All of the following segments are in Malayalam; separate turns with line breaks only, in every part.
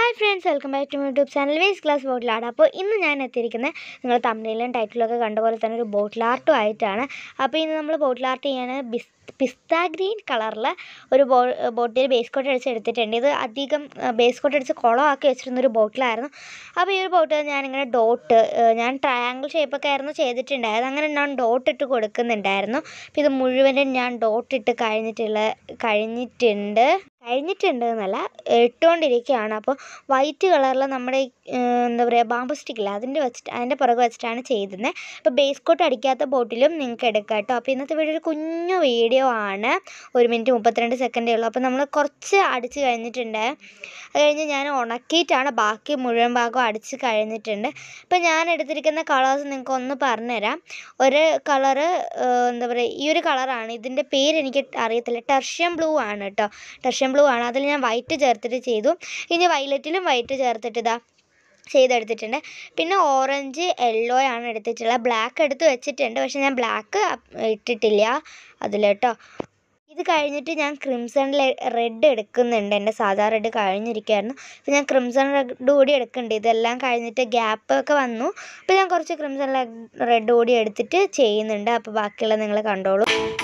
hi friends welcome back to YouTube channel waste glass bottle art അപ്പോൾ ഇന്ന് ഞാൻ എത്തിയിരിക്കുന്നത് നിങ്ങൾ തമിഴിലും ടൈറ്റിലും ഒക്കെ കണ്ട പോലെ തന്നെ ഒരു ബോട്ടിൽ ആർട്ടും ആയിട്ടാണ് അപ്പോൾ ഇന്ന് നമ്മൾ ബോട്ടിൽ ആർട്ട് ചെയ്യാൻ ബിസ് പിസ്ത ഗ്രീൻ കളറിൽ ഒരു ബോ ബോട്ടിൽ ബേസ് കോട്ട് അടിച്ച് എടുത്തിട്ടുണ്ട് ഇത് അധികം ബേസ് കോട്ട് അടിച്ച് കുളമാക്കി വെച്ചിരുന്ന ഒരു ബോട്ടിലായിരുന്നു അപ്പോൾ ഈ ഒരു ബോട്ടിൽ ഞാനിങ്ങനെ ഡോട്ട് ഞാൻ ട്രയാങ്കിൾ ഷേപ്പൊക്കെ ആയിരുന്നു ചെയ്തിട്ടുണ്ടായത് അങ്ങനെ ഞാൻ ഡോട്ട് ഇട്ട് കൊടുക്കുന്നുണ്ടായിരുന്നു അപ്പോൾ ഇത് മുഴുവനും ഞാൻ ഡോട്ട് ഇട്ട് കഴിഞ്ഞിട്ടുള്ള കഴിഞ്ഞിട്ടുണ്ട് കഴിഞ്ഞിട്ടുണ്ട് എന്നല്ല ഇട്ടുകൊണ്ടിരിക്കുകയാണ് അപ്പോൾ വൈറ്റ് കളറിൽ നമ്മുടെ ഈ, ഏഹ്, എന്താ പറയുക ബാമ്പു സ്റ്റിക്കില്ല അതിൻ്റെ വെച്ചിട്ട് അതിൻ്റെ പുറകെ വെച്ചിട്ടാണ് ചെയ്തിരുന്നത് അപ്പോൾ ബേസ് കോട്ട് അടിക്കാത്ത ബോട്ടിലും നിങ്ങൾക്ക് എടുക്കാം കേട്ടോ അപ്പോൾ ഇന്നത്തെ വീഡിയോ ഒരു കുഞ്ഞു വീഡിയോ ആണ് ഒരു മിനിറ്റ് മുപ്പത്തിരണ്ട് സെക്കൻഡേ ഉള്ളൂ അപ്പോൾ നമ്മൾ കുറച്ച് അടിച്ച് കഴിഞ്ഞിട്ടുണ്ട് അത് കഴിഞ്ഞ് ഞാൻ ഉണക്കിയിട്ടാണ് ബാക്കി മുഴുവൻ ഭാഗം അടിച്ച് കഴിഞ്ഞിട്ടുണ്ട് അപ്പോൾ ഞാൻ എടുത്തിരിക്കുന്ന കളേഴ്സ് നിങ്ങൾക്ക് ഒന്ന് പറഞ്ഞുതരാം ഒരു കളറ് എന്താ പറയുക ഈ ഒരു കളറാണ് ഇതിൻ്റെ പേര് എനിക്ക് അറിയത്തില്ല ടെർഷ്യൻ ബ്ലൂ ആണ് കേട്ടോ ടെർഷ്യൻ ബ്ലൂ ആണ് അതിൽ ഞാൻ വൈറ്റ് ചേർത്തിട്ട് ചെയ്തു ഇനി വയലറ്റിലും വൈറ്റ് ചേർത്തിട്ട് ഇതാ ചെയ്തെടുത്തിട്ടുണ്ട് പിന്നെ ഓറഞ്ച് യെല്ലോ ആണ് എടുത്തിട്ടുള്ളത് ബ്ലാക്ക് എടുത്ത് വെച്ചിട്ടുണ്ട് പക്ഷെ ഞാൻ ബ്ലാക്ക് ഇട്ടിട്ടില്ല അതിൽ കേട്ടോ ഇത് കഴിഞ്ഞിട്ട് ഞാൻ ക്രിംസൺ റെഡ് എടുക്കുന്നുണ്ട് എൻ്റെ സാധാ റെഡ് കഴിഞ്ഞിരിക്കുകയായിരുന്നു അപ്പോൾ ഞാൻ ക്രിംസൺ റെഡ് കൂടി എടുക്കുന്നുണ്ട് ഇതെല്ലാം കഴിഞ്ഞിട്ട് ഗ്യാപ്പ് ഒക്കെ വന്നു അപ്പോൾ ഞാൻ കുറച്ച് ക്രിംസൺ റെഡ് കൂടി എടുത്തിട്ട് ചെയ്യുന്നുണ്ട് അപ്പോൾ ബാക്കിയുള്ളത് നിങ്ങൾ കണ്ടോളൂ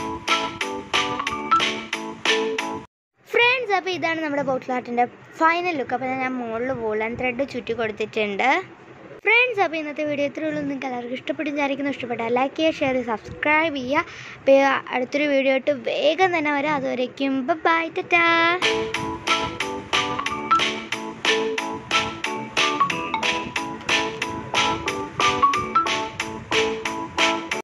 ഫ്രണ്ട്സ് അപ്പോൾ ഇതാണ് നമ്മുടെ ബോട്ടിൽ ആർട്ടിൻ്റെ ഫൈനൽ ലുക്ക് അപ്പോൾ ഞാൻ മുകളിൽ വൂളൻ ത്രെഡ് ചുറ്റി കൊടുത്തിട്ടുണ്ട് ഫ്രണ്ട്സ് അപ്പോൾ ഇന്നത്തെ വീഡിയോ ഇത്രയേ ഉള്ളൂ നിങ്ങൾക്ക് എല്ലാവർക്കും ഇഷ്ടപ്പെട്ടു വിചാരിക്കുന്നു ഇഷ്ടപ്പെട്ടാൽ ലൈക്ക് ചെയ്യുക ഷെയർ ചെയ്യുക സബ്സ്ക്രൈബ് ചെയ്യുക അപ്പോൾ അടുത്തൊരു വീഡിയോ ആയിട്ട് വേഗം തന്നെ വരാം അതുവരേക്കും ബൈ ടാറ്റാ